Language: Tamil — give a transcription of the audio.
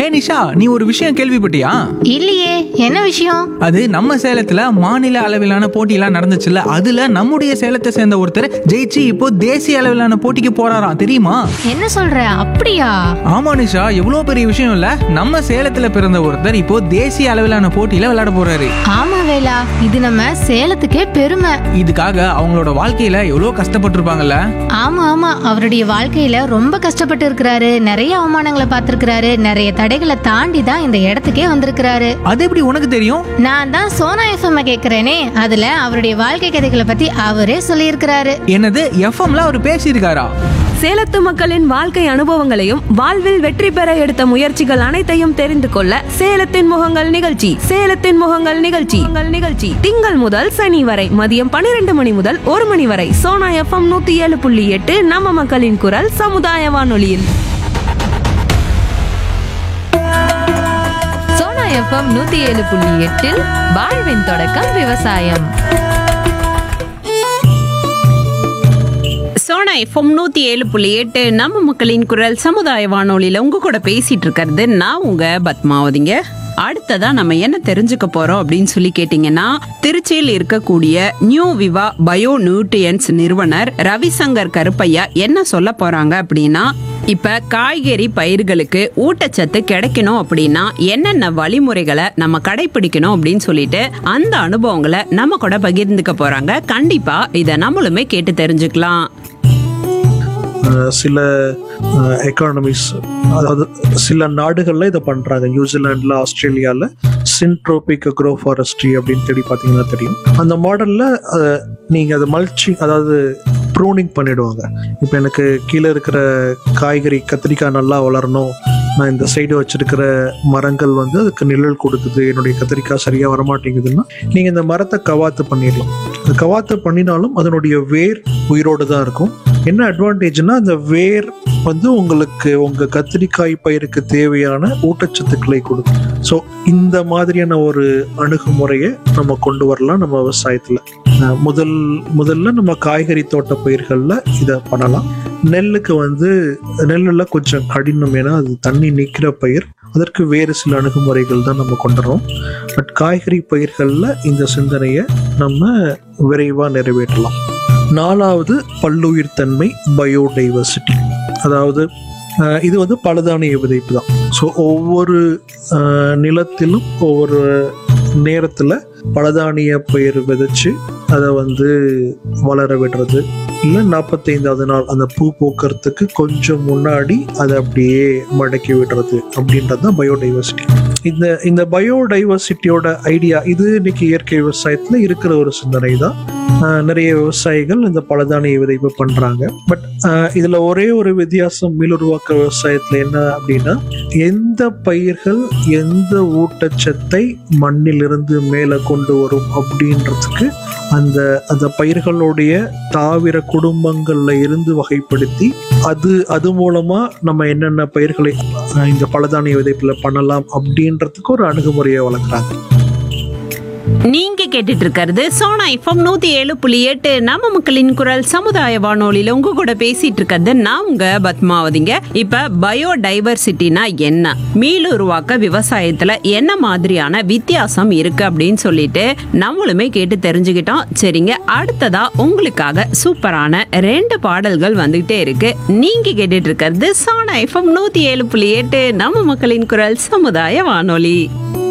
ஹே நிஷா நீ ஒரு விஷயம் கேள்விப்பட்டியா இல்லையே என்ன விஷயம் அது நம்ம சேலத்துல மாநில அளவிலான போட்டியெல்லாம் நடந்துச்சுல்ல அதுல நம்முடைய சேலத்தை சேர்ந்த ஒருத்தர் ஜெயிச்சு இப்போ தேசிய அளவிலான போட்டிக்கு போறாராம் தெரியுமா என்ன சொல்ற அப்படியா ஆமா நிஷா எவ்வளோ பெரிய விஷயம் இல்ல நம்ம சேலத்துல பிறந்த ஒருத்தர் இப்போ தேசிய அளவிலான போட்டியில விளையாட போறாரு ஆமா வேலா இது நம்ம சேலத்துக்கே பெருமை இதுக்காக அவங்களோட வாழ்க்கையில எவ்வளோ கஷ்டப்பட்டிருப்பாங்கல்ல ஆமா ஆமா அவருடைய வாழ்க்கையில ரொம்ப கஷ்டப்பட்டு இருக்கிறாரு நிறைய அவமானங்களை பார்த்திருக்கிறாரு நிறைய தடைகளை தாண்டி தான் இந்த இடத்துக்கே வந்திருக்கிறாரு அது எப்படி உனக்கு தெரியும் நான் தான் சோனா எஃப்எம் கேக்குறேனே அதுல அவருடைய வாழ்க்கை கதைகளை பத்தி அவரே சொல்லியிருக்கிறாரு என்னது எஃப்எம்ல அவர் பேசியிருக்காரா சேலத்து மக்களின் வாழ்க்கை அனுபவங்களையும் வாழ்வில் வெற்றி பெற எடுத்த முயற்சிகள் அனைத்தையும் தெரிந்து கொள்ள சேலத்தின் முகங்கள் நிகழ்ச்சி சேலத்தின் முகங்கள் நிகழ்ச்சி உங்கள் நிகழ்ச்சி திங்கள் முதல் சனி வரை மதியம் பன்னிரண்டு மணி முதல் ஒரு மணி வரை சோனா எஃப்எம் நூத்தி ஏழு புள்ளி எட்டு நம்ம மக்களின் குரல் சமுதாய வானொலியில் சோனா எஃப்எம் நூத்தி ஏழு புள்ளி எட்டில் வாழ்வின் தொடக்கம் விவசாயம் சோனா எஃப்எம் நூத்தி ஏழு புள்ளி எட்டு நம்ம மக்களின் குரல் சமுதாய வானொலியில உங்க கூட பேசிட்டு இருக்கிறது நான் உங்க பத்மாவதிங்க அடுத்ததா நம்ம என்ன தெரிஞ்சுக்க போறோம் அப்படின்னு சொல்லி கேட்டீங்கன்னா திருச்சியில் இருக்கக்கூடிய நியூ விவா பயோ நியூட்ரியன்ஸ் நிறுவனர் ரவிசங்கர் கருப்பையா என்ன சொல்ல போறாங்க அப்படின்னா இப்ப காய்கறி பயிர்களுக்கு ஊட்டச்சத்து கிடைக்கணும் அப்படின்னா என்னென்ன வழிமுறைகளை நம்ம கடைபிடிக்கணும் அப்படின்னு சொல்லிட்டு அந்த அனுபவங்களை நம்ம கூட பகிர்ந்துக்க போறாங்க கண்டிப்பா இதை நம்மளுமே கேட்டு தெரிஞ்சுக்கலாம் அஹ் சில எக்கானமிஸ் அதாவது சில நாடுகளில் இதை பண்ணுறாங்க நியூசிலாண்டில் ஆஸ்திரேலியாவில் சின்ட்ரோபிக் அக்ரோ ஃபாரஸ்ட்ரி அப்படின்னு தேடி பார்த்தீங்கன்னா தெரியும் அந்த மாடலில் நீங்கள் அதை மல்ச்சிங் அதாவது ப்ரூனிங் பண்ணிடுவாங்க இப்போ எனக்கு கீழே இருக்கிற காய்கறி கத்திரிக்காய் நல்லா வளரணும் நான் இந்த சைடு வச்சிருக்கிற மரங்கள் வந்து அதுக்கு நிழல் கொடுக்குது என்னுடைய கத்திரிக்காய் சரியாக வரமாட்டேங்குதுன்னா நீங்கள் இந்த மரத்தை கவாத்து பண்ணிடலாம் அது கவாத்து பண்ணினாலும் அதனுடைய வேர் உயிரோடு தான் இருக்கும் என்ன அட்வான்டேஜ்னா அந்த வேர் வந்து உங்களுக்கு உங்க கத்திரிக்காய் பயிருக்கு தேவையான ஊட்டச்சத்துக்களை கொடுக்கும் ஸோ இந்த மாதிரியான ஒரு அணுகுமுறையை நம்ம கொண்டு வரலாம் நம்ம விவசாயத்துல அஹ் முதல் முதல்ல நம்ம காய்கறி தோட்ட பயிர்களில் இதை பண்ணலாம் நெல்லுக்கு வந்து நெல்லில் கொஞ்சம் கடினம் ஏன்னா அது தண்ணி நிற்கிற பயிர் அதற்கு வேறு சில அணுகுமுறைகள் தான் நம்ம கொண்டுறோம் பட் காய்கறி பயிர்களில் இந்த சிந்தனையை நம்ம விரைவாக நிறைவேற்றலாம் நாலாவது பல்லுயிர் தன்மை பயோடைவர்சிட்டி அதாவது அஹ், இது வந்து பலதானிய விதைப்பு தான் ஸோ ஒவ்வொரு அஹ், நிலத்திலும் ஒவ்வொரு நேரத்தில் பலதானிய பயிர் விதைச்சு அதை வந்து வளர விடுறது இல்லை நாற்பத்தைந்தாவது நாள் அந்த பூ பூக்கறதுக்கு கொஞ்சம் முன்னாடி அதை அப்படியே மடக்கி விடுறது அப்படின்றது தான் பயோடைவர்சிட்டி இந்த இந்த பயோடைவர்சிட்டியோட ஐடியா இது இன்னைக்கு இயற்கை விவசாயத்தில் இருக்கிற ஒரு சிந்தனை தான் ஆஹ் நிறைய விவசாயிகள் இந்த பலதானிய விதைப்பு பண்றாங்க பட் இதுல ஒரே ஒரு வித்தியாசம் மீளுருவாக்க விவசாயத்துல என்ன அப்படின்னா எந்த பயிர்கள் எந்த ஊட்டச்சத்தை மண்ணிலிருந்து மேலே கொண்டு வரும் அப்படின்றதுக்கு அந்த அந்த பயிர்களுடைய தாவர குடும்பங்கள்ல இருந்து வகைப்படுத்தி அது அது மூலமா நம்ம என்னென்ன பயிர்களை ஆஹ் இந்த பலதானிய விதைப்புல பண்ணலாம் அப்படின்றதுக்கு ஒரு அணுகுமுறையை வளர்க்குறாங்க நீங்க கேட்டுட்டு இருக்கிறது சோனா எஃப்எம் நூத்தி ஏழு புள்ளி எட்டு நம்ம மக்களின் குரல் சமுதாய வானொலியில உங்க கூட பேசிட்டு இருக்கிறது நான் உங்க பத்மாவதிங்க இப்ப பயோ டைவர்சிட்டினா என்ன மீளுருவாக்க விவசாயத்துல என்ன மாதிரியான வித்தியாசம் இருக்கு அப்படின்னு சொல்லிட்டு நம்மளுமே கேட்டு தெரிஞ்சுக்கிட்டோம் சரிங்க அடுத்ததா உங்களுக்காக சூப்பரான ரெண்டு பாடல்கள் வந்துகிட்டே இருக்கு நீங்க கேட்டுட்டு இருக்கிறது சோனா எஃப்எம் நூத்தி ஏழு புள்ளி எட்டு நம்ம மக்களின் குரல் சமுதாய வானொலி